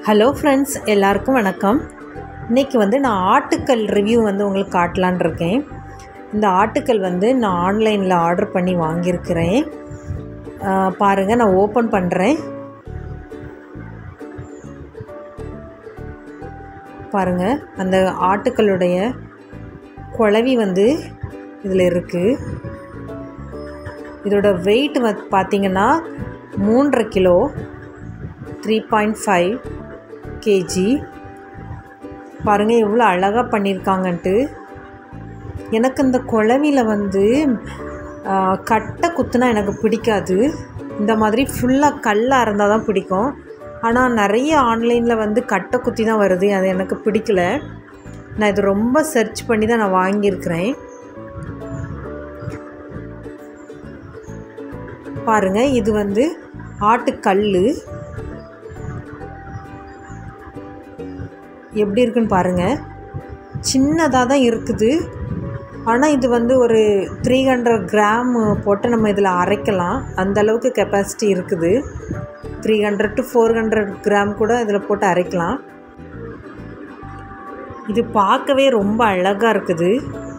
hello friends எல்லாருக்கும் வணக்கம் இன்றைக்கி வந்து நான் ஆட்டுக்கல் ரிவ்யூ வந்து உங்களுக்கு காட்டலான் இருக்கேன் இந்த ஆட்டுக்கல் வந்து நான் ஆன்லைனில் ஆர்டர் பண்ணி வாங்கியிருக்கிறேன் பாருங்கள் நான் ஓப்பன் பண்ணுறேன் பாருங்கள் அந்த ஆட்டுக்களுடைய குழவி வந்து இதில் இருக்குது இதோட வெயிட் வந்து பார்த்திங்கன்னா மூன்றரை kilo three point five KG பாருங்கள் எவ்வளோ அழகாக பண்ணியிருக்காங்கன்ட்டு எனக்கு இந்த குழவியில் வந்து கட்டை குத்துனா எனக்கு பிடிக்காது இந்த மாதிரி ஃபுல்லாக கல்லாக இருந்தால் தான் பிடிக்கும் ஆனால் நிறைய ஆன்லைனில் வந்து கட்டை குத்தி தான் வருது அது எனக்கு பிடிக்கல நான் இது ரொம்ப சர்ச் பண்ணி தான் நான் வாங்கியிருக்கிறேன் பாருங்கள் இது வந்து ஆட்டுக்கல் எப்படி இருக்குன்னு பாருங்கள் சின்னதாக தான் இருக்குது ஆனால் இது வந்து ஒரு த்ரீ ஹண்ட்ரட் கிராம் போட்டு நம்ம இதில் அரைக்கலாம் அந்த அளவுக்கு கெப்பாசிட்டி இருக்குது three hundred to four hundred gram கூட இதில் போட்டு அரைக்கலாம் இது பார்க்கவே ரொம்ப அழகாக இருக்குது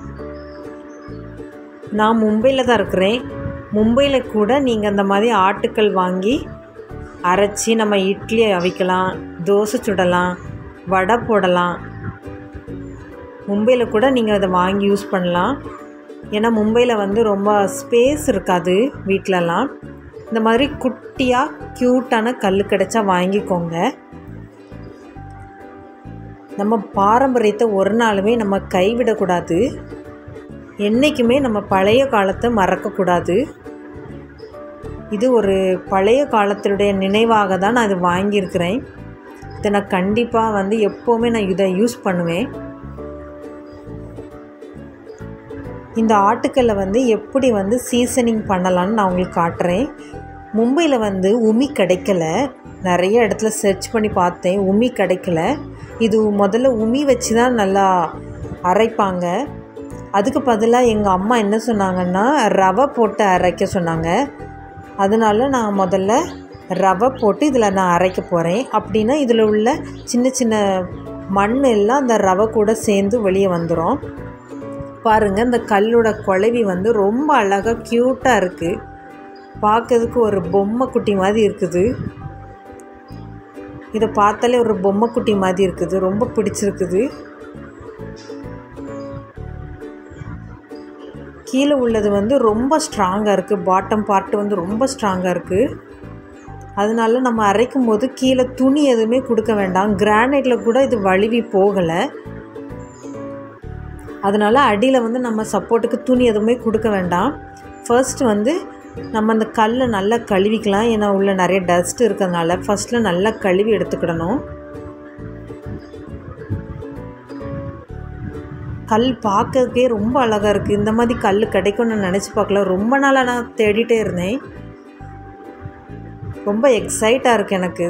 நான் மும்பையில் தான் இருக்கிறேன் மும்பையில் கூட நீங்கள் அந்த மாதிரி ஆட்டுக்கள் வாங்கி அரைச்சி நம்ம இட்லி அவிக்கலாம் தோசை சுடலாம் வடை போடலாம் மும்பையில் கூட நீங்கள் அதை வாங்கி யூஸ் பண்ணலாம் ஏன்னா மும்பையில் வந்து ரொம்ப ஸ்பேஸ் இருக்காது வீட்டிலலாம் இந்த மாதிரி குட்டியாக க்யூட்டான கல் கிடச்சா வாங்கிக்கோங்க நம்ம பாரம்பரியத்தை ஒரு நாளுமே நம்ம கைவிடக்கூடாது என்றைக்குமே நம்ம பழைய காலத்தை மறக்கக்கூடாது இது ஒரு பழைய காலத்தினுடைய நினைவாக தான் நான் இது வாங்கியிருக்கிறேன் இதை நான் கண்டிப்பாக வந்து எப்போவுமே நான் இதை யூஸ் பண்ணுவேன் இந்த ஆட்டுக்கல்லை வந்து எப்படி வந்து சீசனிங் பண்ணலான்னு நான் உங்களுக்கு காட்டுறேன் மும்பையில் வந்து உமி கிடைக்கல நிறைய இடத்துல சர்ச் பண்ணி பார்த்தேன் உமி கிடைக்கல இது முதல்ல உமி வச்சு தான் நல்லா அரைப்பாங்க அதுக்கு பதிலாக எங்கள் அம்மா என்ன சொன்னாங்கன்னா ரவை போட்டு அரைக்க சொன்னாங்க அதனால நான் முதல்ல ரவை போட்டு இதில் நான் அரைக்க போகிறேன் அப்படின்னா இதில் உள்ள சின்ன சின்ன மண் எல்லாம் அந்த ரவை கூட சேர்ந்து வெளியே வந்துடும் பாருங்கள் இந்த கல்லோட குழவி வந்து ரொம்ப அழகாக க்யூட்டாக இருக்குது பார்க்கறதுக்கு ஒரு பொம்மை குட்டி மாதிரி இருக்குது இதை பார்த்தாலே ஒரு பொம்மை குட்டி மாதிரி இருக்குது ரொம்ப பிடிச்சிருக்குது கீழே உள்ளது வந்து ரொம்ப ஸ்ட்ராங்காக இருக்குது பாட்டம் பார்ட்டு வந்து ரொம்ப ஸ்ட்ராங்காக இருக்குது அதனால நம்ம அரைக்கும் போது கீழே துணி எதுவுமே கொடுக்க வேண்டாம் கிரானைட்டில் கூட இது வழுவி போகலை அதனால் அடியில் வந்து நம்ம சப்போர்ட்டுக்கு துணி எதுவுமே கொடுக்க வேண்டாம் ஃபர்ஸ்ட் வந்து நம்ம அந்த கல்லை நல்லா கழுவிக்கலாம் ஏன்னா உள்ள நிறைய டஸ்ட் இருக்கிறதுனால ஃபஸ்ட்டில் நல்லா கழுவி எடுத்துக்கிடணும் கல் பார்க்கறதுக்கே ரொம்ப அழகாக இருக்குது இந்த மாதிரி கல் கிடைக்கும்னு நான் நினச்சி பார்க்கல ரொம்ப நாளாக நான் தேடிட்டே இருந்தேன் ரொம்ப எக்ஸைட்டாக இருக்குது எனக்கு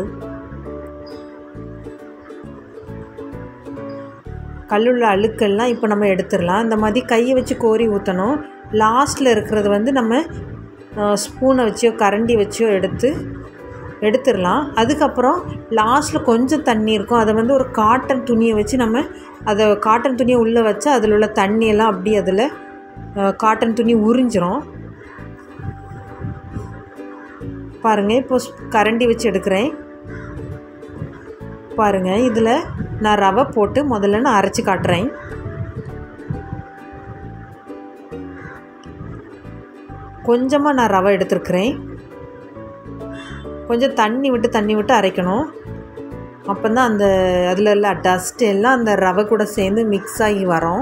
கல்லுள்ள அழுக்கெல்லாம் இப்போ நம்ம எடுத்துடலாம் இந்த மாதிரி கையை வச்சு கோரி ஊற்றணும் லாஸ்ட்டில் இருக்கிறது வந்து நம்ம ஸ்பூனை வச்சோ கரண்டி வச்சோ எடுத்து எடுத்துடலாம் அதுக்கப்புறம் லாஸ்ட்டில் கொஞ்சம் தண்ணி இருக்கும் அதை வந்து ஒரு காட்டன் துணியை வச்சு நம்ம அதை காட்டன் துணியை உள்ளே வச்சா அதில் உள்ள தண்ணியெல்லாம் அப்படி அதில் காட்டன் துணி உறிஞ்சிரும் பாருங்கள் இப்போ கரண்டி வச்சு எடுக்கிறேன் பாருங்கள் இதில் நான் ரவை போட்டு முதல்ல நான் அரைச்சி காட்டுறேன் கொஞ்சமாக நான் ரவை எடுத்துருக்கிறேன் கொஞ்சம் தண்ணி விட்டு தண்ணி விட்டு அரைக்கணும் அப்போ தான் அந்த அதில் உள்ள டஸ்ட் எல்லாம் அந்த ரவை கூட சேர்ந்து மிக்ஸ் ஆகி வரும்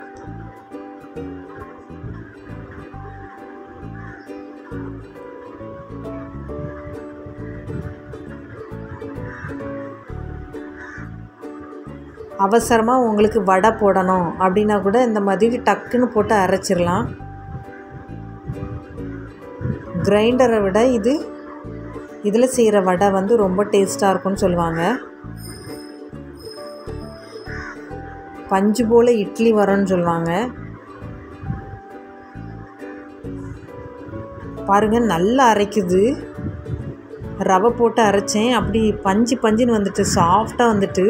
அவசரமாக உங்களுக்கு வடை போடணும் அப்படின்னா கூட இந்த மாதிரி டக்குன்னு போட்டு அரைச்சிடலாம் கிரைண்டரை விட இது இதில் செய்கிற வடை வந்து ரொம்ப டேஸ்ட்டாக இருக்கும்னு சொல்லுவாங்க பஞ்சு போல் இட்லி வரும்னு சொல்லுவாங்க பாருங்கள் நல்லா அரைக்குது ரவை போட்டு அரைச்சேன் அப்படி பஞ்சு பஞ்சுன்னு வந்துட்டு சாஃப்டாக வந்துட்டு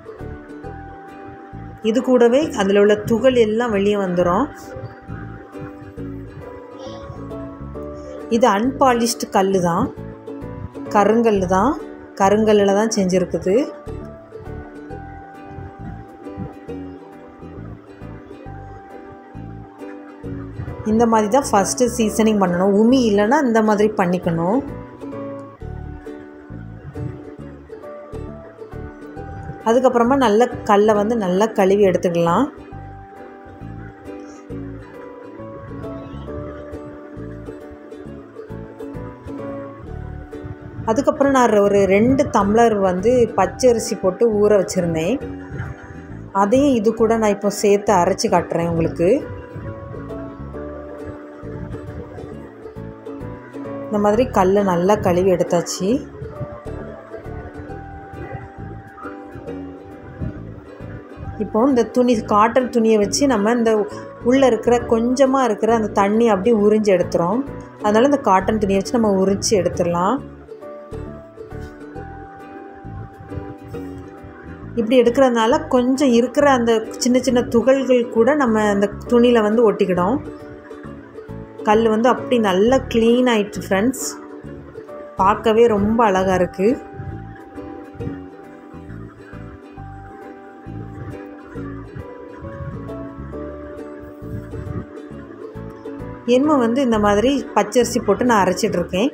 இது கூடவே அதில் உள்ள துகள் எல்லாம் வெளியே வந்துடும் இது அன்பாலிஷ்டு கல் தான் கருங்கல் தான் கருங்கல்லில் தான் செஞ்சுருக்குது இந்த மாதிரி தான் ஃபஸ்ட்டு சீசனிங் பண்ணணும் உமி இல்லைன்னா இந்த மாதிரி பண்ணிக்கணும் அதுக்கப்புறமா நல்ல கல்லை வந்து நல்லா கழுவி எடுத்துக்கலாம் அதுக்கப்புறம் நான் ஒரு ரெண்டு டம்ளர் வந்து பச்சரிசி போட்டு ஊற வச்சுருந்தேன் அதையும் இது கூட நான் இப்போ சேர்த்து அரைச்சி காட்டுறேன் உங்களுக்கு இந்த மாதிரி கல்லை நல்லா கழுவி எடுத்தாச்சு இப்போ இந்த துணி காட்டன் துணியை வச்சு நம்ம இந்த உள்ளே இருக்கிற கொஞ்சமாக இருக்கிற அந்த தண்ணி அப்படியே உறிஞ்சி எடுத்துகிறோம் அதனால் இந்த காட்டன் துணியை வச்சு நம்ம உறிஞ்சி எடுத்துடலாம் இப்படி எடுக்கிறதுனால கொஞ்சம் இருக்கிற அந்த சின்ன சின்ன துகள்கள் கூட நம்ம அந்த துணியில் வந்து ஒட்டிக்கிடும் கல் வந்து அப்படி நல்லா க்ளீன் ஆயிடுச்சு ஃப்ரெண்ட்ஸ் பார்க்கவே ரொம்ப அழகாக இருக்குது என்மை வந்து இந்த மாதிரி பச்சரிசி போட்டு நான் அரைச்சிட்ருக்கேன்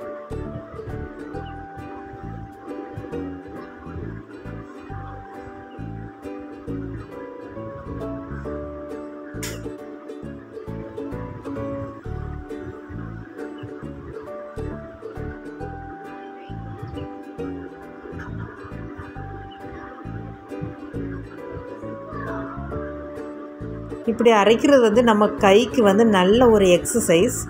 இப்படி அரைக்கிறது வந்து நம்ம கைக்கு வந்து நல்ல ஒரு எக்ஸசைஸ்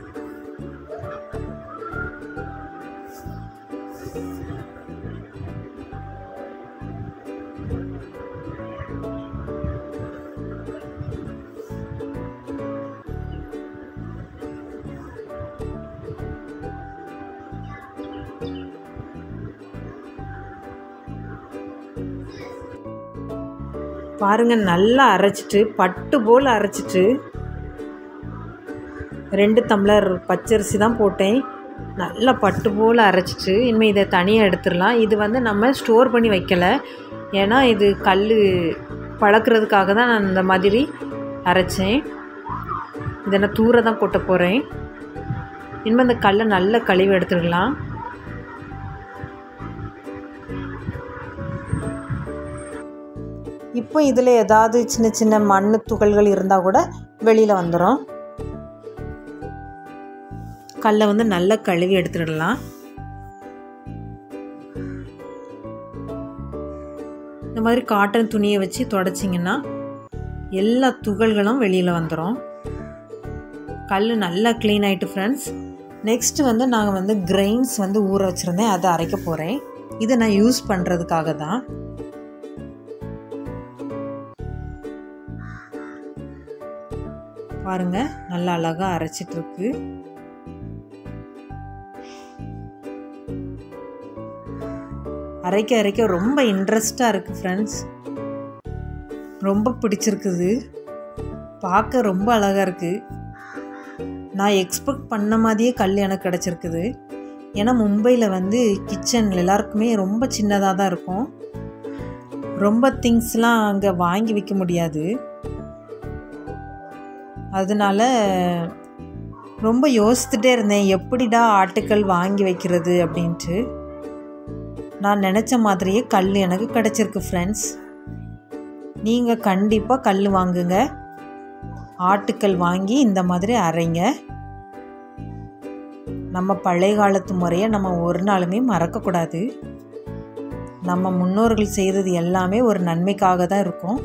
பாருங்க நல்லா அரைச்சிட்டு பட்டு போல் அரைச்சிட்டு ரெண்டு டம்ளர் பச்சரிசி தான் போட்டேன் நல்லா பட்டு போல் அரைச்சிட்டு இனிமேல் இதை தனியாக எடுத்துடலாம் இது வந்து நம்ம ஸ்டோர் பண்ணி வைக்கலை ஏன்னா இது கல் பழக்கிறதுக்காக தான் நான் இந்த மாதிரி அரைச்சேன் இதை நான் தூர தான் கொட்ட போகிறேன் இனிமேல் இந்த கல்லை நல்லா கழுவி எடுத்துடலாம் இப்போ இதில் ஏதாவது சின்ன சின்ன மண் துகள்கள் இருந்தால் கூட வெளியில் வந்துடும் கல்லை வந்து நல்லா கழுவி எடுத்துடலாம் இந்த மாதிரி காட்டன் துணியை வச்சு தொடச்சிங்கன்னா எல்லா துகள்களும் வெளியில் வந்துடும் கல் நல்லா க்ளீன் ஆகிட்டு ஃப்ரெண்ட்ஸ் நெக்ஸ்ட்டு வந்து நாங்கள் வந்து கிரெயின்ஸ் வந்து ஊற வச்சுருந்தேன் அதை அரைக்க போகிறேன் இதை நான் யூஸ் பண்ணுறதுக்காக தான் பாருங்க நல்லா அழகாக அரைச்சிட்ருக்கு அரைக்க அரைக்க ரொம்ப இன்ட்ரெஸ்டாக இருக்குது ஃப்ரெண்ட்ஸ் ரொம்ப பிடிச்சிருக்குது பார்க்க ரொம்ப அழகாக இருக்குது நான் எக்ஸ்பெக்ட் பண்ண மாதிரியே கல் எனக்கு கிடச்சிருக்குது ஏன்னா மும்பையில் வந்து கிச்சன் எல்லாருக்குமே ரொம்ப சின்னதாக தான் இருக்கும் ரொம்ப திங்ஸ்லாம் அங்கே வாங்கி விற்க முடியாது அதனால ரொம்ப யோசித்துட்டே இருந்தேன் எப்படிடா ஆட்டுக்கல் வாங்கி வைக்கிறது அப்படின்ட்டு நான் நினச்ச மாதிரியே கல் எனக்கு கிடச்சிருக்கு ஃப்ரெண்ட்ஸ் நீங்கள் கண்டிப்பாக கல் வாங்குங்க ஆட்டுக்கல் வாங்கி இந்த மாதிரி அரைங்க நம்ம பழைய காலத்து முறையை நம்ம ஒரு நாளுமே மறக்கக்கூடாது நம்ம முன்னோர்கள் செய்கிறது எல்லாமே ஒரு நன்மைக்காக தான் இருக்கும்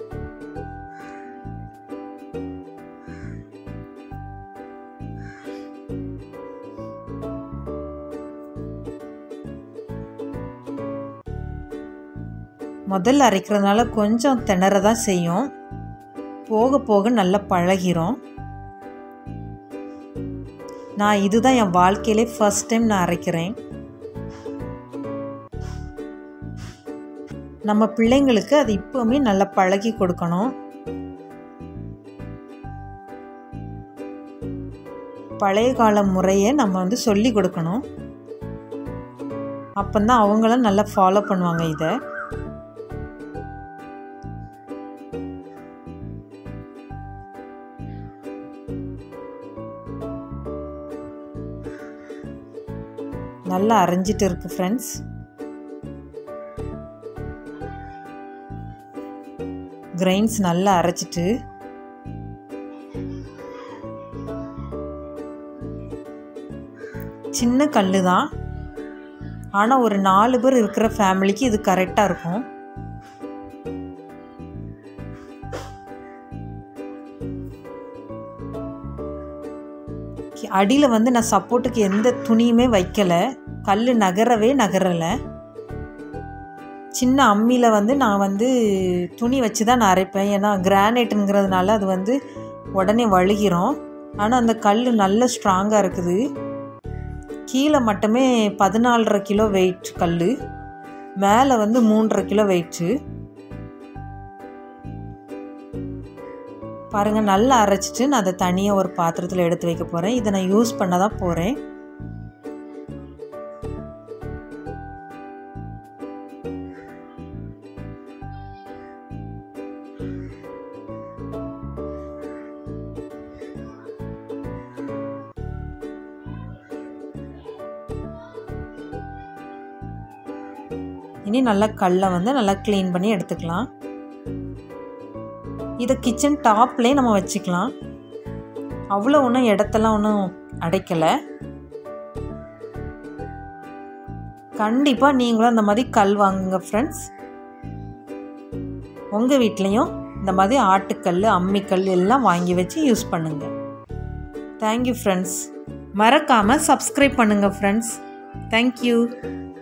முதல்ல அரைக்கிறதுனால கொஞ்சம் திணற தான் செய்யும் போக போக நல்லா பழகிரும் நான் இதுதான் என் வாழ்க்கையிலே ஃபஸ்ட் டைம் நான் அரைக்கிறேன் நம்ம பிள்ளைங்களுக்கு அது இப்போவுமே நல்லா பழகி கொடுக்கணும் பழைய கால முறையை நம்ம வந்து சொல்லி கொடுக்கணும் அப்போந்தான் அவங்களும் நல்லா ஃபாலோ பண்ணுவாங்க இதை நல்லா அரைஞ்சிட்டு இருக்கு ஃப்ரெண்ட்ஸ் கிரைன்ஸ் நல்லா அரைச்சிட்டு சின்ன கல் தான் ஆனால் ஒரு நாலு பேர் இருக்கிற ஃபேமிலிக்கு இது கரெக்டாக இருக்கும் அடியில் வந்து நான் சப்போர்ட்டுக்கு எந்த துணியுமே வைக்கலை கல் நகரவே நகரலை சின்ன அம்மியில் வந்து நான் வந்து துணி வச்சு தான் நான் அரைப்பேன் ஏன்னா கிரானைட்டுங்கிறதுனால அது வந்து உடனே வழுகிரும் ஆனால் அந்த கல் நல்ல ஸ்ட்ராங்காக இருக்குது கீழே மட்டுமே பதினாலரை கிலோ வெயிட் கல் மேலே வந்து மூன்றரை கிலோ வெயிட்டு பாருங்கள் நல்லா அரைச்சிட்டு நான் அதை தனியாக ஒரு பாத்திரத்தில் எடுத்து வைக்க போகிறேன் இதை நான் யூஸ் பண்ண தான் போகிறேன் இனி நல்லா கல்லை வந்து நல்லா க்ளீன் பண்ணி எடுத்துக்கலாம் இதை கிச்சன் டாப்லேயே நம்ம வச்சுக்கலாம் அவ்வளோ ஒன்றும் இடத்தெல்லாம் ஒன்றும் அடைக்கலை கண்டிப்பாக நீங்களும் அந்த மாதிரி கல் வாங்குங்க ஃப்ரெண்ட்ஸ் உங்கள் வீட்லேயும் இந்த மாதிரி ஆட்டுக்கல் அம்மிக்கல் எல்லாம் வாங்கி வச்சு யூஸ் பண்ணுங்கள் தேங்க்யூ ஃப்ரெண்ட்ஸ் மறக்காமல் சப்ஸ்கிரைப் பண்ணுங்கள் ஃப்ரெண்ட்ஸ் தேங்க்யூ